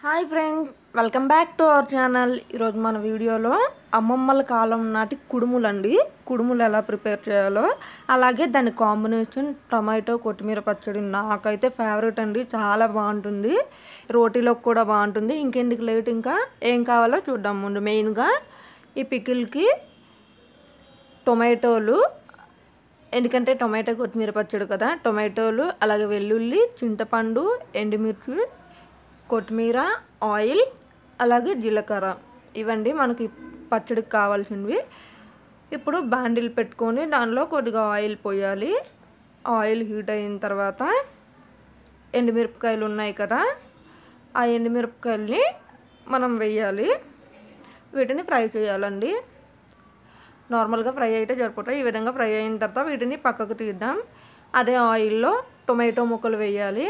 hi friends welcome back to our channel ఈరోజు మన వీడియోలో అమ్మమ్మల కాలం నాటి కుడుములు అండి కుడుములు ఎలా ప్రిపేర్ చేయాలో అలాగే దాని కాంబినేషన్ టమాటో కొత్తిమీర పచ్చడి నాకైతే ఫేవరెట్ అండి చాలా బాగుంటుంది రోటీలోకి కూడా బాగుంటుంది ఇంకెందుకు లేట్ ఇంకా ఏం కావాలో చూద్దాం ముందు మెయిన్గా ఈ పికిల్కి టొమాటోలు ఎందుకంటే టొమాటో కొత్తిమీర పచ్చడి కదా టొమాటోలు అలాగే వెల్లుల్లి చింతపండు ఎండుమిర్చి కొత్తిమీర ఆయిల్ అలాగే జీలకర్ర ఇవండి మనకి పచ్చడికి కావాల్సినవి ఇప్పుడు బాండిల్ పెట్టుకొని దానిలో కొద్దిగా ఆయిల్ పోయాలి ఆయిల్ హీట్ అయిన తర్వాత ఎండుమిరపకాయలు ఉన్నాయి కదా ఆ ఎండుమిరపకాయల్ని మనం వేయాలి వీటిని ఫ్రై చేయాలండి నార్మల్గా ఫ్రై అయితే సరిపోతాయి ఈ విధంగా ఫ్రై అయిన తర్వాత వీటిని పక్కకు తీద్దాం అదే ఆయిల్లో టొమాటో ముక్కలు వేయాలి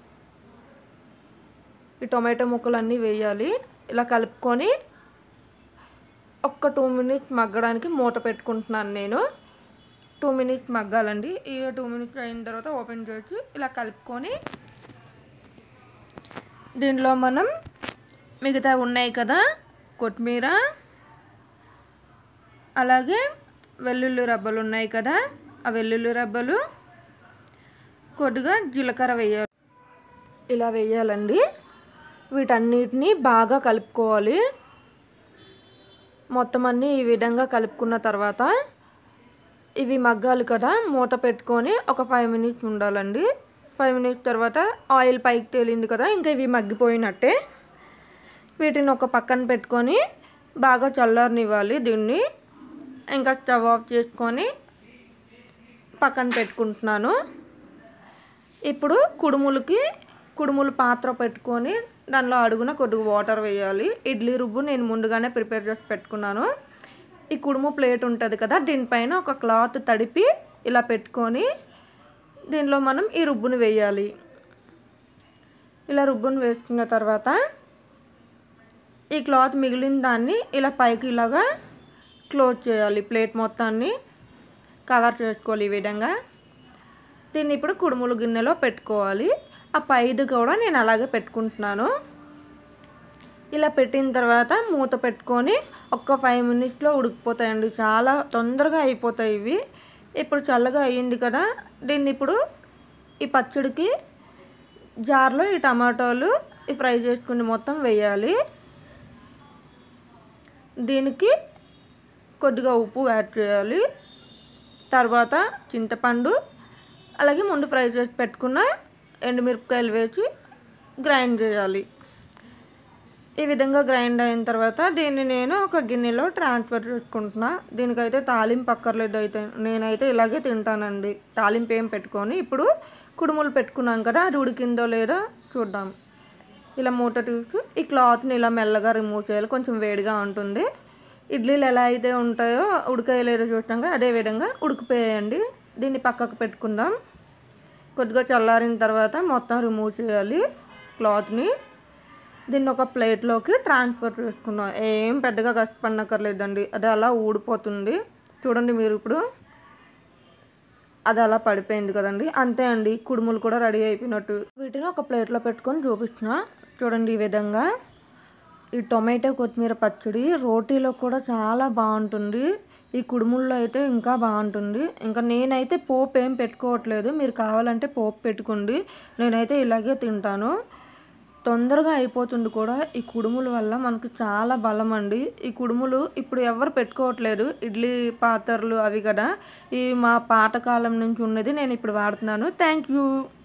ఈ టొమాటో ముక్కలు అన్నీ వేయాలి ఇలా కలుపుకొని ఒక్క టూ మినిట్స్ మగ్గడానికి మూత పెట్టుకుంటున్నాను నేను టూ మినిట్స్ మగ్గాలండి ఈ టూ మినిట్స్ అయిన తర్వాత ఓపెన్ చేసి ఇలా కలుపుకొని దీనిలో మనం మిగతా ఉన్నాయి కదా కొత్తిమీర అలాగే వెల్లుల్లి రబ్బలు ఉన్నాయి కదా ఆ వెల్లుల్లి రబ్బలు కొద్దిగా జీలకర్ర వేయాలి ఇలా వేయాలండి వీటన్నిటిని బాగా కలుపుకోవాలి మొత్తం అన్నీ ఈ విధంగా కలుపుకున్న తర్వాత ఇవి మగ్గాలి కదా మూత పెట్టుకొని ఒక ఫైవ్ మినిట్స్ ఉండాలండి ఫైవ్ మినిట్స్ తర్వాత ఆయిల్ పైకి తేలింది కదా ఇంకా ఇవి మగ్గిపోయినట్టే వీటిని ఒక పక్కన పెట్టుకొని బాగా చల్లారనివ్వాలి దీన్ని ఇంకా స్టవ్ ఆఫ్ చేసుకొని పక్కన పెట్టుకుంటున్నాను ఇప్పుడు కుడుములకి కుడుములు పాత్ర పెట్టుకొని దానిలో అడుగున కొద్దిగా వాటర్ వేయాలి ఇడ్లీ రుబ్బు నేను ముందుగానే ప్రిపేర్ చేసి పెట్టుకున్నాను ఈ కుడుము ప్లేట్ ఉంటుంది కదా దీనిపైన ఒక క్లాత్ తడిపి ఇలా పెట్టుకొని దీనిలో మనం ఈ రుబ్బుని వేయాలి ఇలా రుబ్బుని వేసుకున్న తర్వాత ఈ క్లాత్ మిగిలిన దాన్ని ఇలా పైకి ఇలాగా క్లోజ్ చేయాలి ప్లేట్ మొత్తాన్ని కవర్ చేసుకోవాలి ఈ విధంగా దీన్ని ఇప్పుడు కుడుములు గిన్నెలో పెట్టుకోవాలి ఆ పైది కూడా నేను అలాగే పెట్టుకుంటున్నాను ఇలా పెట్టిన తర్వాత మూత పెట్టుకొని ఒక్క ఫైవ్ మినిట్స్లో ఉడికిపోతాయండి చాలా తొందరగా అయిపోతాయి ఇవి ఇప్పుడు చల్లగా అయ్యింది కదా దీన్ని ఇప్పుడు ఈ పచ్చడికి జార్లో ఈ టమాటోలు ఈ ఫ్రై చేసుకుని మొత్తం వేయాలి దీనికి కొద్దిగా ఉప్పు యాడ్ చేయాలి తర్వాత చింతపండు అలాగే ముందు ఫ్రై చేసి పెట్టుకున్న ఎండుమిరపకాయలు వేసి గ్రైండ్ చేయాలి ఈ విధంగా గ్రైండ్ అయిన తర్వాత దీన్ని నేను ఒక గిన్నెలో ట్రాన్స్ఫర్ చేసుకుంటున్నా దీనికైతే తాలింపు అక్కర్లేదు అయితే నేనైతే ఇలాగే తింటానండి తాలింపు ఏం పెట్టుకొని ఇప్పుడు కుడుములు పెట్టుకున్నాం కదా అది ఉడికిందో లేదో చూద్దాం ఇలా మూత తీసి ఈ క్లాత్ని ఇలా మెల్లగా రిమూవ్ చేయాలి కొంచెం వేడిగా ఉంటుంది ఇడ్లీలు ఎలా అయితే ఉంటాయో ఉడకాయలేదో చూస్తాం కదా అదే విధంగా ఉడికిపోయాయండి దీన్ని పక్కకు పెట్టుకుందాం కొద్దిగా చల్లారిన తర్వాత మొత్తం రిమూవ్ చేయాలి క్లాత్ని దీన్ని ఒక ప్లేట్లోకి ట్రాన్స్ఫర్ చేసుకున్నాం ఏం పెద్దగా కష్టపడనక్కర్లేదండి అది అలా ఊడిపోతుంది చూడండి మీరు ఇప్పుడు అది అలా పడిపోయింది కదండి అంతే అండి కుడుములు కూడా రెడీ అయిపోయినట్టు వీటిని ఒక ప్లేట్లో పెట్టుకొని చూపించిన చూడండి ఈ విధంగా ఈ టొమాటో కొత్తిమీర పచ్చడి రోటీలో కూడా చాలా బాగుంటుంది ఈ కుడుముల్లో అయితే ఇంకా బాగుంటుంది ఇంకా నేనైతే పోపు ఏం పెట్టుకోవట్లేదు మీరు కావాలంటే పోపు పెట్టుకోండి నేనైతే ఇలాగే తింటాను తొందరగా అయిపోతుంది కూడా ఈ కుడుముల వల్ల మనకు చాలా బలం అండి ఈ కుడుములు ఇప్పుడు ఎవరు పెట్టుకోవట్లేదు ఇడ్లీ పాత్రలు అవి కదా ఇవి మా పాతకాలం నుంచి ఉన్నది నేను ఇప్పుడు వాడుతున్నాను థ్యాంక్ యూ